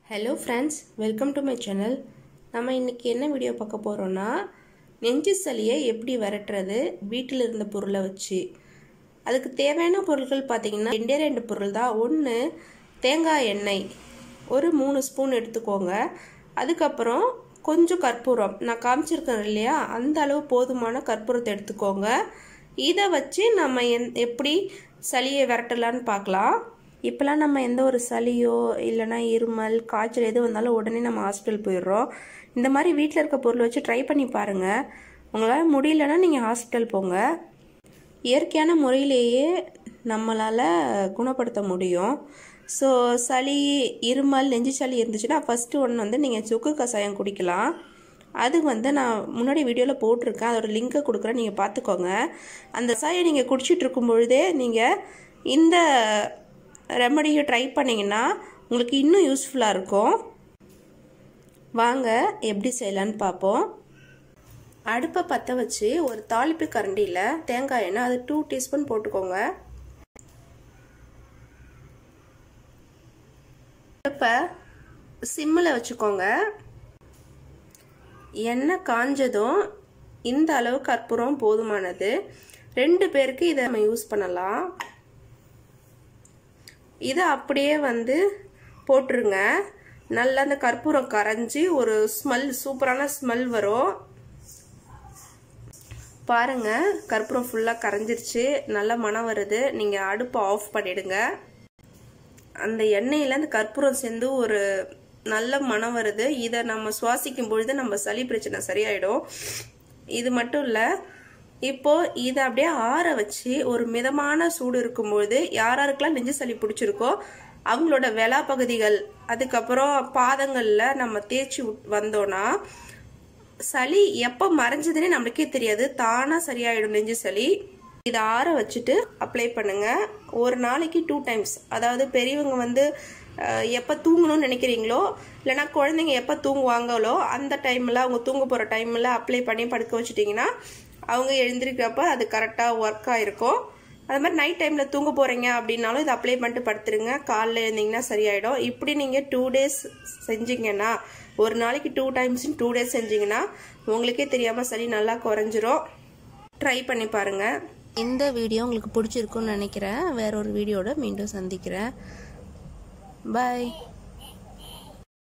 hello friends welcome to my channel நம்ம இன்றைக்கி என்ன வீடியோ பார்க்க போகிறோன்னா நெஞ்சு சளியை எப்படி விரட்டுறது வீட்டில் இருந்த பொருளை வச்சு அதுக்கு தேவையான பொருட்கள் பார்த்தீங்கன்னா ரெண்டே ரெண்டு பொருள் தான் ஒன்று தேங்காய் எண்ணெய் ஒரு மூணு ஸ்பூன் எடுத்துக்கோங்க அதுக்கப்புறம் கொஞ்சம் கற்பூரம் நான் காமிச்சிருக்கேன் இல்லையா அந்த அளவு போதுமான கற்பூரத்தை எடுத்துக்கோங்க இதை வச்சு நம்ம எந் எப்படி சளியை விரட்டலான்னு பார்க்கலாம் இப்போலாம் நம்ம எந்த ஒரு சளியோ இல்லைனா இருமல் காய்ச்சல் எது வந்தாலும் உடனே நம்ம ஹாஸ்பிட்டல் போயிடுறோம் இந்த மாதிரி வீட்டில் இருக்க பொருள் வச்சு ட்ரை பண்ணி பாருங்கள் உங்களால் முடியலன்னா நீங்கள் ஹாஸ்பிட்டல் போங்க இயற்கையான முறையிலேயே நம்மளால் குணப்படுத்த முடியும் ஸோ சளி இருமல் நெஞ்சு சளி இருந்துச்சுன்னா ஃபஸ்ட்டு ஒன்று வந்து நீங்கள் சுக்கு கஷாயம் குடிக்கலாம் அது வந்து நான் முன்னாடி வீடியோவில் போட்டிருக்கேன் அதோட லிங்கை கொடுக்குறேன் நீங்கள் பார்த்துக்கோங்க அந்த கஷாயம் நீங்கள் குடிச்சிட்டு இருக்கும் பொழுதே நீங்கள் இந்த ரெமடியை ட்ரை பண்ணிங்கன்னா உங்களுக்கு இன்னும் யூஸ்ஃபுல்லாக இருக்கும் வாங்க எப்படி செய்யலான்னு பார்ப்போம் அடுப்பை பற்ற வச்சு ஒரு தாளிப்பு கரண்டியில் தேங்காய் எண்ணெய் அது டூ டீஸ்பூன் போட்டுக்கோங்க அடுப்பை சிம்மில் வச்சுக்கோங்க எண்ணெய் காஞ்சதும் இந்த அளவு கற்பூரம் போதுமானது ரெண்டு பேருக்கு இதை நம்ம யூஸ் பண்ணலாம் இதை அப்படியே வந்து போட்டுருங்க நல்லா அந்த கற்பூரம் கரைஞ்சி ஒரு ஸ்மெல் சூப்பரான ஸ்மெல் வரும் பாருங்க கற்பூரம் ஃபுல்லாக கரைஞ்சிருச்சு நல்ல மனம் வருது நீங்கள் அடுப்பை ஆஃப் பண்ணிடுங்க அந்த எண்ணெயில் அந்த கற்பூரம் சேர்ந்து ஒரு நல்ல மனம் வருது இதை நம்ம சுவாசிக்கும் பொழுது நம்ம சளி பிரச்சனை சரியாயிடும் இது மட்டும் இல்லை இப்போ இதை அப்படியே ஆற வச்சு ஒரு மிதமான சூடு இருக்கும்பொழுது யாராருக்கெல்லாம் நெஞ்சு சளி பிடிச்சிருக்கோ அவங்களோட வெலா பகுதிகள் அதுக்கப்புறம் பாதங்களில் நம்ம தேய்ச்சி வந்தோன்னா சளி எப்போ மறைஞ்சதுன்னே நம்மளுக்கே தெரியாது தானாக சரியாயிடும் நெஞ்சு சளி இதை ஆற வச்சுட்டு அப்ளை பண்ணுங்க ஒரு நாளைக்கு டூ டைம்ஸ் அதாவது பெரியவங்க வந்து எப்போ தூங்கணும்னு நினைக்கிறீங்களோ இல்லைனா குழந்தைங்க எப்போ தூங்குவாங்களோ அந்த டைமில் அவங்க தூங்க போகிற டைமில் அப்ளை பண்ணி படுக்க வச்சுட்டிங்கன்னா அவங்க எழுந்திருக்கிறப்ப அது கரெக்டாக ஒர்க் ஆகிருக்கும் அது மாதிரி நைட் டைமில் தூங்க போகிறீங்க அப்படின்னாலும் இதை அப்ளை பண்ணிட்டு படுத்துருங்க காலைல எழுந்திங்கன்னா சரியாயிடும் இப்படி நீங்கள் டூ டேஸ் செஞ்சீங்கன்னா ஒரு நாளைக்கு டூ டைம்ஸ் டூ டேஸ் செஞ்சீங்கன்னா உங்களுக்கே தெரியாமல் சளி நல்லா குறைஞ்சிரும் ட்ரை பண்ணி பாருங்கள் இந்த வீடியோ உங்களுக்கு பிடிச்சிருக்குன்னு நினைக்கிறேன் வேற ஒரு வீடியோட மீண்டும் சந்திக்கிறேன் பாய்